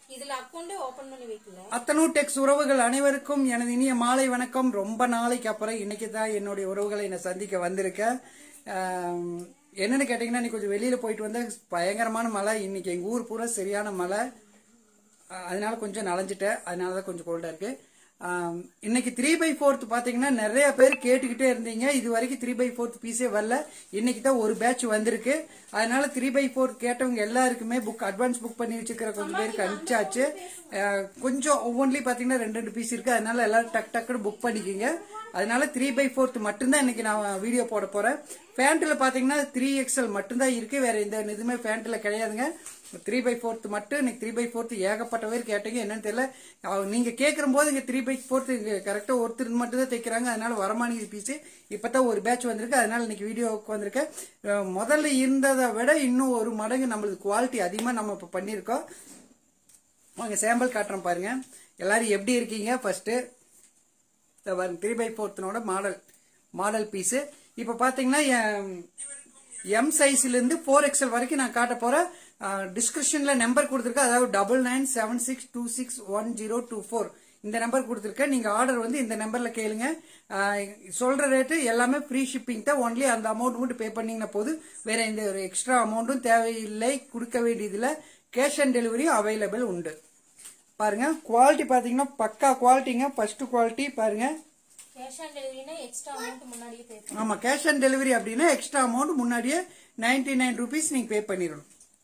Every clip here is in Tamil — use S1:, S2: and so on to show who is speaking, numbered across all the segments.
S1: இதுல அக்கௌண்டே ஓபன் பண்ணி வைக்கல
S2: அத்தனூர் டெக்ஸ் உறவுகள் அனைவருக்கும் எனது இனிய மாலை வணக்கம் ரொம்ப நாளைக்கு அப்புறம் இன்னைக்கு தான் என்னுடைய உறவுகளை என்னை சந்திக்க வந்திருக்கேன் ஆம், என்னன்னு கேட்டீங்கன்னா இன்னைக்கு கொஞ்சம் வெளியில போயிட்டு வந்த பயங்கரமான மழை இன்னைக்கு எங்க ஊர் பூரா சரியான மழை அஹ், அதனால கொஞ்சம் நனைஞ்சிட்டேன் அதனால தான் கொஞ்சம் கோல்டா இருக்கு ஆம், இன்னைக்கு த்ரீ பை ஃபோர்த் பாத்தீங்கன்னா நிறைய பேர் கேட்டுக்கிட்டே இருந்தீங்க இது வரைக்கும் த்ரீ பை ஃபோர்த் பீஸே வரல இன்னைக்கு தான் ஒரு பேட்ச் வந்திருக்கு அதனால த்ரீ பை ஃபோர்த் கேட்டவங்க எல்லாருக்குமே புக் அட்வான்ஸ் புக் பண்ணி வச்சுக்கிற கொஞ்சம் பேருக்கு அனுப்பிச்சாச்சு அஹ், கொஞ்சம் ஒவ்வொன்றிலையும் பாத்தீங்கன்னா ரெண்டு ரெண்டு பீஸ் இருக்கு அதனால எல்லாரும் டக் டக்குன்னு புக் பண்ணிக்கிங்க அதனால த்ரீ பை ஃபோர்த் மட்டும்தான் இன்னைக்கு நான் வீடியோ போட போறேன் பேண்ட்ல பாத்தீங்கன்னா த்ரீ எக்ஸ்எல் மட்டும்தான் இருக்கு வேற எந்த இதுவுமே பேண்ட்ல கிடையாதுங்க த்ரீ பை ஃபோர்த் மட்டும் இன்னைக்கு த்ரீ பை ஃபோர்த் ஏகப்பட்ட பேர் கேட்டீங்க என்னன்னு தெரியல அவங்க நீங்க கேட்கிற போது இங்க த்ரீ பை ஃபோர்த் கரெக்டா ஒருத்தர் மட்டும் தான் தைக்கிறாங்க அதனால வரமானிக்கு பீஸ் இப்பதான் ஒரு பேட்ச் வந்திருக்கு அதனால இன்னைக்கு வீடியோவுக்கு வந்திருக்கேன் அஹ் முதல்ல இருந்ததை விட இன்னும் ஒரு மடங்கு நம்மளுக்கு குவாலிட்டி அதிகமா நம்ம இப்ப பண்ணியிருக்கோம் வாங்க சாம்பிள் காட்டுறோம் பாருங்க எல்லாரும் எப்படி இருக்கீங்க ஃபர்ஸ்ட் த்ரீ பை ஃபோர்த்தனோட மாடல் மாடல் பீஸு இப்போ பார்த்தீங்கன்னா எம் சைஸ்ல இருந்து ஃபோர் எக்ஸ்எல் வரைக்கும் நான் காட்ட போறேன் டிஸ்கிரிப்ஷன்ல நம்பர் கொடுத்துருக்கேன் அதாவது double nine seven six two six one zero two four இந்த நம்பர் கொடுத்துருக்கேன் நீங்க ஆர்டர் வந்து இந்த நம்பர்ல கேளுங்க அஹ், சொல்ற ரேட்டு எல்லாமே ஃப்ரீ ஷிப்பிங் தான் ஒன்லி அந்த அமௌண்ட் மட்டும் பே பண்ணீங்கன்னா போதும் வேற எந்த ஒரு எக்ஸ்ட்ரா அமௌண்ட்டும் தேவையில்லை கொடுக்க வேண்டியதுல கேஷ் ஆன் டெலிவரியும் அவைலபிள் உண்டு பாருங்க குவாலிட்டி பாத்தீங்கன்னா பக்கா குவாலிட்டிங்க ஃபர்ஸ்ட் குவாலிட்டி பாருங்க
S1: கேஷ் ஆன் டெலிவரினா எக்ஸ்ட்ரா அமௌண்ட் முன்னாடியே பே
S2: ஆமா கேஷ் ஆன் டெலிவரி அப்படின்னா எக்ஸ்ட்ரா அமௌண்ட் முன்னாடியே நைன்டி நைன் ருபீஸ் நீங்க பே பண்ணிடணும்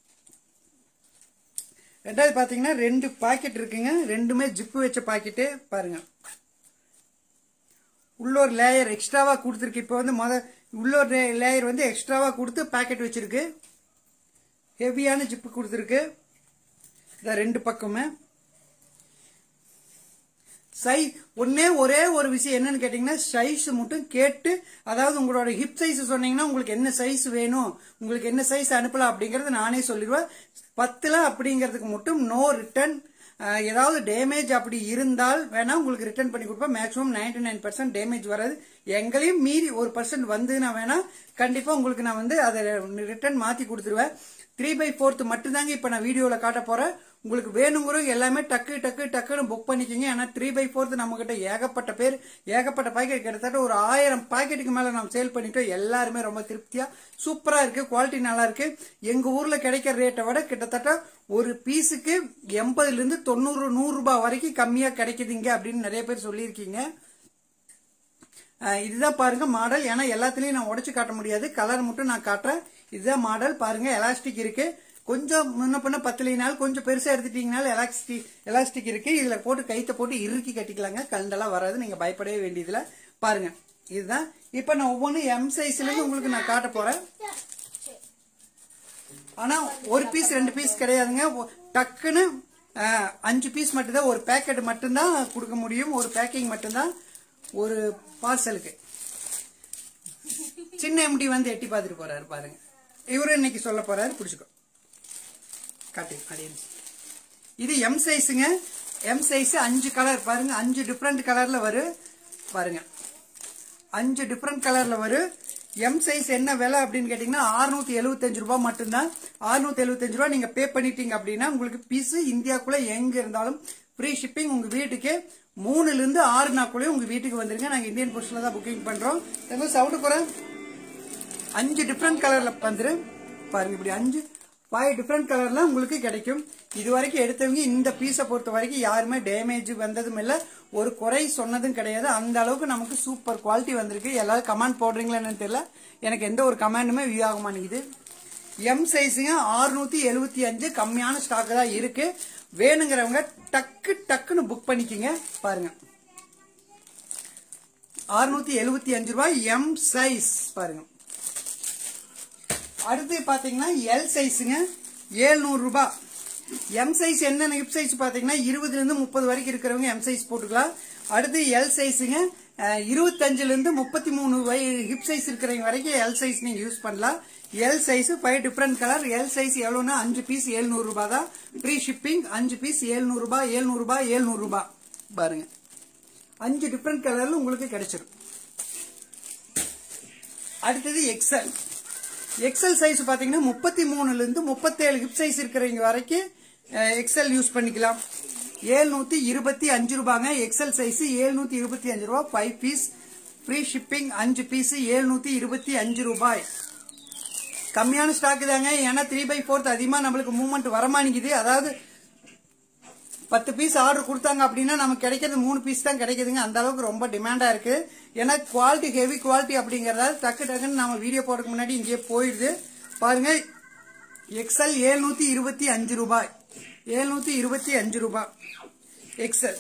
S2: ரெண்டாவது பாத்தீங்கன்னா ரெண்டு பாக்கெட் இருக்குங்க ரெண்டுமே ஜிப்பு வச்ச பாக்கெட்டு பாருங்க உள்ள ஒரு லேயர் எக்ஸ்ட்ராவா கொடுத்துருக்கு இப்போ வந்து முத உள்ள ஒரு லேயர் வந்து எக்ஸ்ட்ராவா கொடுத்து பாக்கெட் வச்சிருக்கு ஹெவியான ஜிப்பு கொடுத்துருக்கு இந்த ரெண்டு பக்கமே சை ஒன்னே ஒரே ஒரு விஷயம் என்னன்னு கேட்டீங்கன்னா சைஸ் மட்டும் கேட்டு அதாவது உங்களோட ஹிப் சைஸ் சொன்னீங்கன்னா உங்களுக்கு என்ன சைஸ் வேணும் உங்களுக்கு என்ன சைஸ் அனுப்பலாம் அப்படிங்கறது நானே சொல்லிடுவேன் பத்துல அப்படிங்கிறதுக்கு மட்டும் நோ ரிட்டர்ன் ஏதாவது டேமேஜ் அப்படி இருந்தால் வேணா உங்களுக்கு ரிட்டர்ன் பண்ணி கொடுப்பேன் மேக்ஸிமம் 99% நைன் பர்சன்ட் டேமேஜ் வராது எங்களையும் மீறி ஒரு பர்சன்ட் வந்துன்னா வேணா கண்டிப்பா உங்களுக்கு நான் வந்து அதை ரிட்டர்ன் மாத்தி கொடுத்துருவேன் த்ரீ பை ஃபோர்த் மட்டும்தாங்க இப்ப நான் வீடியோல காட்ட போறேன் உங்களுக்கு வேணுங்கிறவங்க எல்லாமே டக்கு டக்கு டக்குன்னு புக் பண்ணிக்கோங்க ஏன்னா த்ரீ பை ஃபோர்த் நம்ம கிட்ட ஏகப்பட்ட பேர் ஏகப்பட்ட பாக்கெட் கிட்டத்தட்ட ஒரு ஆயிரம் பாக்கெட்டுக்கு மேல நம்ம சேல் பண்ணிட்டோம் எல்லாருமே ரொம்ப திருப்தியா சூப்பரா இருக்கு குவாலிட்டி நல்லா இருக்கு எங்க ஊர்ல கிடைக்கிற ரேட்டை விட கிட்டத்தட்ட ஒரு பீஸுக்கு எண்பதுல இருந்து தொண்ணூறு நூறு ரூபாய் வரைக்கும் கம்மியா கிடைக்குதுங்க அப்படின்னு நிறைய பேர் சொல்லியிருக்கீங்க அஹ் இதுதான் பாருங்க மாடல் ஏன்னா எல்லாத்துலயும் நான் உடைச்சு காட்ட முடியாது கலர் மட்டும் நான் காட்டுறேன் இதுதான் மாடல் பாருங்க எலாஸ்டிக் இருக்கு கொஞ்சம் முன்ன பின்ன பத்தலைனாலும் கொஞ்சம் பெருசா எடுத்துட்டீங்கனாலும் எலாஸ்டிக் எலாஸ்டிக் இருக்கு இதுல போட்டு கைத்த போட்டு இறுக்கி கட்டிக்கலாங்க கண்டெல்லாம் வராது நீங்க பயப்படவே வேண்டியதுல பாருங்க இதுதான் இப்ப நான் ஒவ்வொன்றும் எம் சைஸ்ல இருந்து உங்களுக்கு நான் காட்ட போறேன் ஆனா ஒரு பீஸ் ரெண்டு பீஸ் கிடையாதுங்க ஒ- டக்குன்னு அஹ், அஞ்சு பீஸ் மட்டும்தான் ஒரு பேக்கெட் மட்டும்தான் கொடுக்க முடியும் ஒரு பேக்கிங் மட்டும்தான் ஒரு பார்சலுக்கு சின்ன எம்டி வந்து எட்டி பார்த்துட்டு போறாரு பாருங்க இவரு இன்னைக்கு சொல்ல போறாரு பிடிச்சுக்கோ காட்டு ஆடியன்ஸ் இது எம் சைஸுங்க எம் சைஸ் அஞ்சு கலர் பாருங்க அஞ்சு டிஃப்ரெண்ட் கலர்ல வரும் பாருங்க அஞ்சு டிஃப்ரெண்ட் கலர்ல வரும் எம் சைஸ் என்ன விலை அப்படின்னு கேட்டீங்கன்னா 675 எழுபத்தஞ்சு ரூபாய் மட்டும்தான் 675 எழுபத்தஞ்சு ரூபாய் நீங்க பே பண்ணிட்டீங்க அப்படின்னா உங்களுக்கு பீஸ் இந்தியாக்குள்ள எங்க இருந்தாலும் ஃப்ரீ ஷிப்பிங் உங்க வீட்டுக்கு மூணுல இருந்து ஆறு நாக்குள்ளே உங்க வீட்டுக்கு வந்துருங்க நாங்க இந்தியன் போஸ்ட்ல தான் புக்கிங் பண்றோம் சவுண்ட் போறேன் அஞ்சு டிஃப்ரெண்ட் கலர்ல வந்துரு பாருங்க இப்படி அஞ்சு ஃபைவ் டிஃப்ரெண்ட் கலர்ல உங்களுக்கு கிடைக்கும் இது வரைக்கும் எடுத்தவங்க இந்த பீஸை பொறுத்த வரைக்கும் யாருமே டேமேஜ் வந்ததும் இல்ல ஒரு குறை சொன்னதும் கிடையாது அந்த அளவுக்கு நமக்கு சூப்பர் குவாலிட்டி வந்திருக்கு எல்லாரும் கமெண்ட் போடுறீங்களா என்னன்னு தெரியல எனக்கு எந்த ஒரு கமெண்டுமே வியூ ஆக மாட்டேங்குது எம் சைஸுங்க 675 எழுபத்தி அஞ்சு கம்மியான ஸ்டாக் தான் இருக்கு வேணுங்கிறவங்க டக்கு டக்குன்னு புக் பண்ணிக்கங்க பாருங்க 675 எழுபத்தி அஞ்சு ரூபாய் எம் சைஸ் பாருங்க அடுத்து பாத்தீங்கன்னா எல் சைஸுங்க 700 ரூபாய் எம் சைஸ் என்னென்ன ஹிப் சைஸ் பாத்தீங்கன்னா இருபதுல இருந்து முப்பது வரைக்கும் இருக்கிறவங்க எம் சைஸ் போட்டுக்கலாம் அடுத்து எல் சைஸுங்க இருபத்தஞ்சுல இருந்து முப்பத்தி மூணு ஹிப் சைஸ் இருக்கிறவங்க வரைக்கும் எல் சைஸ் நீங்க யூஸ் பண்ணலாம் L size five different colour L size எவ்வளவுன்னா அஞ்சு பீஸ் 700 ரூபாய் தான் ஃப்ரீ ஷிப்பிங் அஞ்சு பீஸ் 700 ரூபாய் 700 ரூபாய் 700 ரூபாய் பாருங்க அஞ்சு டிஃப்ரெண்ட் கலர்ல உங்களுக்கு கிடைச்சிடும் அடுத்தது எக்ஸல் எக்ஸல் சைஸ் பாத்தீங்கன்னா முப்பத்தி மூணுல இருந்து முப்பத்தேழு ஹிப் சைஸ் இருக்கிறவங்க வரைக்கும் எக்ஸல் யூஸ் பண்ணிக்கலாம் ஏழ்நூத்தி இருபத்தி அஞ்சு ரூபாங்க எக்ஸல் சைஸ் ஏழ்நூத்தி இருபத்தி அஞ்சு ரூபாய் ஃபைவ் பீஸ் ஃப்ரீ ஷிப்பிங் அஞ்சு பீஸ் ஏழ்நூத்தி இருபத்தி அஞ்சு ரூபாய் கம்மியான ஸ்டாக் தாங்க ஏன்னா த்ரீ பை ஃபோர்த் அதிகமாக நம்மளுக்கு மூவ்மெண்ட் வரமாட்டேங்குது அதாவது பத்து பீஸ் ஆர்டர் கொடுத்தாங்க அப்படின்னா நமக்கு கிடைக்கிறது மூணு பீஸ் தான் கிடைக்குதுங்க அந்த அளவுக்கு ரொம்ப டிமாண்டா இருக்கு ஏன்னா குவாலிட்டி ஹெவி குவாலிட்டி அப்படிங்கறதால டக்கு டக்குன்னு நம்ம வீடியோ போடுறதுக்கு முன்னாடி இங்கேயே போயிடுது பாருங்க எக்ஸல் ஏழ்நூத்தி இருபத்தி அஞ்சு ரூபாய் ஏழ்நூத்தி இருபத்தி அஞ்சு ரூபாய் எக்ஸல்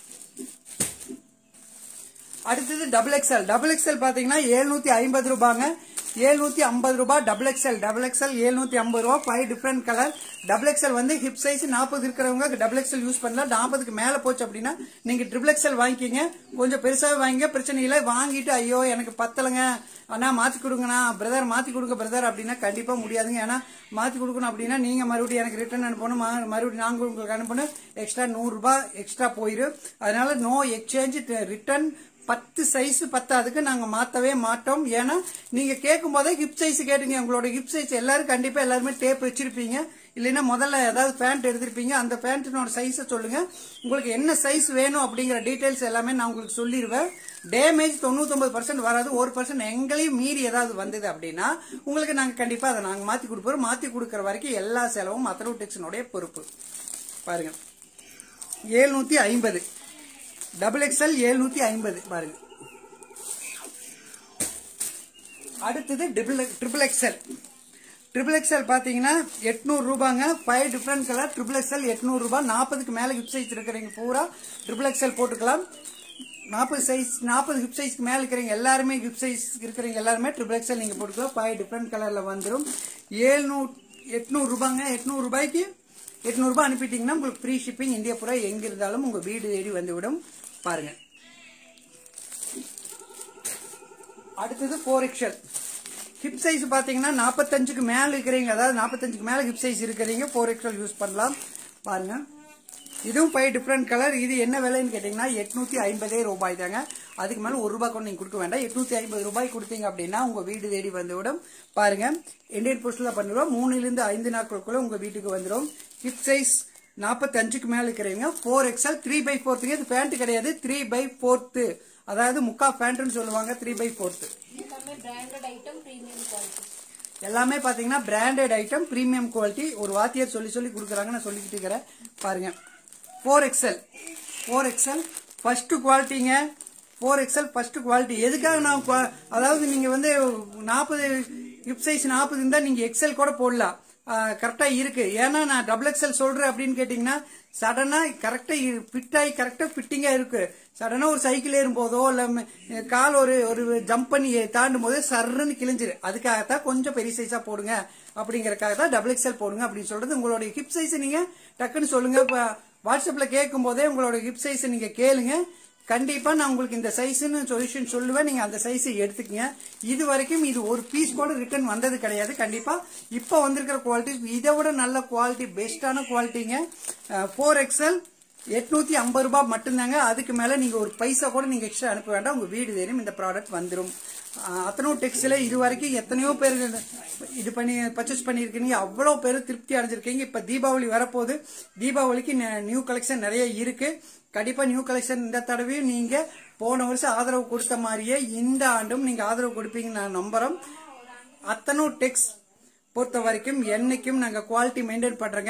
S2: அடுத்தது டபுள் எக்ஸ்எல் டபுள் எக்ஸ்எல் பாத்தீங்கன்னா எழுநூத்தி ஐம்பது ரூபாங்க எழுநூத்தி ஐம்பது ரூபாய் டபுள் எக்ஸ்எல் டபுள் எக்ஸ்எல் எழுநூத்தி ஐம்பது ரூபாய் five different colour double XL வந்து ஹிப் சைஸ் நாற்பது இருக்கிறவங்க டபுள் எக்ஸ்எல் யூஸ் பண்ணலாம் நாற்பதுக்கு மேல போச்சு அப்படின்னா நீங்க ட்ரிபிள் எக்ஸ்எல் வாங்கிக்கிங்க கொஞ்சம் பெருசாக வாங்கிங்க பிரச்சனை இல்லை வாங்கிட்டு ஐயோ எனக்கு பத்தலைங்க அண்ணா மாத்தி கொடுங்கண்ணா பிரதர் மாத்தி கொடுங்க பிரதர் அப்படின்னா கண்டிப்பா முடியாதுங்க ஏன்னா மாத்தி கொடுக்கணும் அப்படின்னா நீங்க மறுபடியும் எனக்கு ரிட்டர்ன் அனுப்பணும் மா- மறுபடியும் நாங்க உங்களுக்கு அனுப்பணும் எக்ஸ்ட்ரா நூறு ரூபாய் எக்ஸ்ட்ரா போயிடும் அதனால நோ எக்ஸ்சேஞ்ச் ரிட்டர்ன் பத்து சைஸ் பத்தாதுக்கு நாங்க மாத்தவே மாட்டோம் ஏன்னா நீங்க கேட்கும் போதே ஹிப் சைஸ் கேட்டீங்க உங்களோட ஹிப் சைஸ் எல்லாரும் கண்டிப்பா எல்லாருமே டேப் வச்சிருப்பீங்க இல்லைன்னா முதல்ல ஏதாவது பேண்ட் எடுத்திருப்பீங்க அந்த பேண்ட்டினோட சைஸை சொல்லுங்க உங்களுக்கு என்ன சைஸ் வேணும் அப்படிங்கிற டீடைல்ஸ் எல்லாமே நான் உங்களுக்கு சொல்லிடுவேன் டேமேஜ் தொண்ணூத்தொன்பது பர்சன்ட் வராது ஒரு பர்சன்ட் எங்களையும் மீறி ஏதாவது வந்தது அப்படின்னா உங்களுக்கு நாங்க கண்டிப்பா அதை நாங்க மாத்தி கொடுப்போம் மாத்தி கொடுக்கற வரைக்கும் எல்லா செலவும் அத்தரவு டெக்ஸனுடைய பொறுப்பு பாருங்க ஏழ்நூத்தி ஐம்பது டபுள் எக்ஸ்எல் எழுநூத்தி ஐம்பது பாருங்க அடுத்தது triple triple XL triple XL பாத்தீங்கன்னா எட்நூறு ரூபாங்க five different colour triple XL எட்நூறு ரூபாய் நாற்பதுக்கு மேல ஹிப் சைஸ் இருக்கிறவங்க பூரா ட்ரிபிள் எக்ஸ்எல் போட்டுக்கலாம் நாற்பது சைஸ் நாற்பது ஹிப் சைஸ்க்கு மேல இருக்கிறவங்க எல்லாருமே ஹிப் சைஸ் இருக்கிறவங்க எல்லாருமே ட்ரிபிள் எக்ஸ்எல் நீங்க போட்டுக்கலாம் ஃபைவ் டிஃப்ரெண்ட் கலர்ல வந்துடும் ஏழ்நூறு எட்நூறு ரூபாங்க எட்நூறு ரூபாய்க்கு எட்நூறு ரூபாய் அனுப்பிட்டீங்கன்னா உங்களுக்கு ஃப்ரீ ஷிப்பிங் இந்தியா பூரா எங்க இருந்தாலும் உங்க வீடு தேடி வந்துவிடும் பாருங்க அடுத்தது ஃபோர் எக்ஷல் ஹிப் சைஸ் பாத்தீங்கன்னா நாற்பத்தஞ்சுக்கு மேல இருக்கிறீங்க அதாவது நாற்பத்தஞ்சுக்கு மேல ஹிப் சைஸ் இருக்கிறீங்க ஃபோர் எக்ஷல் யூஸ் பண்ணலாம் பாருங்க இதுவும் ஃபைவ் டிஃப்ரெண்ட் கலர் இது என்ன விலைன்னு கேட்டீங்கன்னா எட்நூத்தி ஐம்பதே ரூபாய் தாங்க அதுக்கு மேல ஒரு ரூபாய் கூட நீங்க கொடுக்க வேண்டாம் எட்நூத்தி ஐம்பது ரூபாய் கொடுத்தீங்க அப்படின்னா உங்க வீடு தேடி வந்துவிடும் பாருங்க இந்தியன் போஸ்ட்ல பண்ணிடுவோம் மூணுல இருந்து ஐந்து நாட்களுக்குள்ள உங்க வீட்டுக்கு வந்துடும் ஹிப் சைஸ் நாற்பத்தஞ்சுக்கு மேல இருக்கிறவங்க ஃபோர் எக்ஸ்எல் த்ரீ பை ஃபோர்த்துக்கு இது பேண்ட் கிடையாது த்ரீ பை ஃபோர்த்து அதாவது முக்கா பேண்ட்னு சொல்லுவாங்க த்ரீ பை ஃபோர்த்து
S1: எல்லாமே பிராண்டட் ஐட்டம் பிரீமியம் குவாலிட்டி
S2: எல்லாமே பாத்தீங்கன்னா பிராண்டட் ஐட்டம் பிரீமியம் குவாலிட்டி ஒரு வாத்தியார் சொல்லி சொல்லி கொடுக்குறாங்க நான் சொல்லிக்கிட்டு இருக்கிறேன் பாருங்க four XL four XL first குவாலிட்டிங்க ஃபோர் எக்ஸ்எல் ஃபர்ஸ்ட் குவாலிட்டி எதுக்காக நான் qua- அதாவது நீங்க வந்து நாற்பது ஹிப் சைஸ் நாற்பது இருந்தா நீங்க எக்ஸ்எல் கூட போடலாம் கரெக்டா இருக்கு ஏன்னா நான் டபுள் எக்ஸ்எல் சொல்றேன் அப்படின்னு கேட்டீங்கன்னா சடனா கரெக்டா ஃபிட் ஆகி கரெக்டா ஃபிட்டிங்கா இருக்கு சடனா ஒரு சைக்கிள் ஏறும் போதோ இல்ல ம- கால் ஒரு ஒரு ஜம்ப் பண்ணி தாண்டும் போதே சர்ன்னு கிழிஞ்சிரு அதுக்காகத்தான் கொஞ்சம் பெரிய சைஸா போடுங்க அப்படிங்கறதுக்காக தான் டபுள் எக்ஸ்எல் போடுங்க அப்படின்னு சொல்றது உங்களுடைய ஹிப் சைஸ் நீங்க டக்குன்னு சொல்லுங்க இப்ப வாட்ஸ்அப்ல கேட்கும் போதே உங்களோட ஹிப் சைஸ் நீங்க கேளுங்க கண்டிப்பா நான் உங்களுக்கு இந்த சைஸ்னு சொல்யூஷன் சொல்லுவேன் நீங்க அந்த சைஸ் எடுத்துக்கங்க இது வரைக்கும் இது ஒரு பீஸ் கூட ரிட்டர்ன் வந்தது கிடையாது கண்டிப்பா இப்ப வந்திருக்கிற குவாலிட்டி இதை விட நல்ல குவாலிட்டி பெஸ்டான குவாலிட்டிங்க ஃபோர் எக்ஸ்எல் எட்நூத்தி ஐம்பது ரூபாய் மட்டும்தாங்க அதுக்கு மேல நீங்க ஒரு பைசா கூட நீங்க எக்ஸ்ட்ரா அனுப்ப வேண்டாம் உங்க வீடு தேடியும் இந்த ப்ராடக்ட் வந்துடும் அத்தனோ டெக்ஸ்ல இது வரைக்கும் எத்தனையோ பேர் இது பண்ணி பர்ச்சேஸ் பண்ணிருக்கீங்க அவ்வளவு பேர் திருப்தி அடைஞ்சிருக்கீங்க இப்ப தீபாவளி வரப்போகுது தீபாவளிக்கு நியூ கலெக்ஷன் நிறைய இருக்கு கண்டிப்பா நியூ கலெக்ஷன் இந்த தடவையும் நீங்க போன வருஷம் ஆதரவு கொடுத்த மாதிரியே இந்த ஆண்டும் நீங்க ஆதரவு கொடுப்பீங்கன்னு நான் நம்புறோம் அத்தனோ டெக்ஸ் பொறுத்த வரைக்கும் என்னைக்கும் நாங்க குவாலிட்டி மெயின்டைன் பண்றோங்க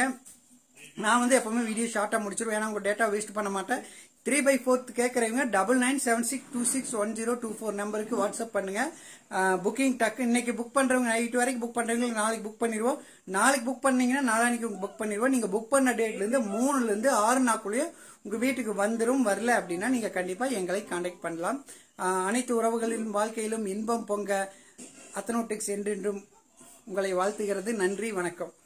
S2: நான் வந்து எப்பவுமே வீடியோ ஷார்ட்டா முடிச்சிருவேன் ஏன்னா உங்க டேட்டா வேஸ்ட் பண்ண மாட்டேன் த்ரீ பை ஃபோர்த் கேட்கறவங்க double nine seven six two six one zero two four நம்பருக்கு வாட்ஸ்அப் பண்ணுங்க புக்கிங் டக்கு இன்னைக்கு புக் பண்றவங்க நைட் வரைக்கும் புக் பண்றவங்களுக்கு நாளைக்கு புக் பண்ணிடுவோம் நாளைக்கு புக் பண்ணீங்கன்னா நாளானிக்கு புக் பண்ணிடுவோம் நீங்க புக் பண்ண டேட்ல இருந்து மூணுல இருந்து ஆறு நாளுக்குள்ளேயே உங்க வீட்டுக்கு வந்துரும் வரல அப்படின்னா நீங்க கண்டிப்பா எங்களை காண்டாக்ட் பண்ணலாம் ஆஹ் அனைத்து உறவுகளின் வாழ்க்கையிலும் இன்பம் பொங்க அத்தனோட்டிக்ஸ் என்றென்றும் உங்களை வாழ்த்துகிறது நன்றி வணக்கம்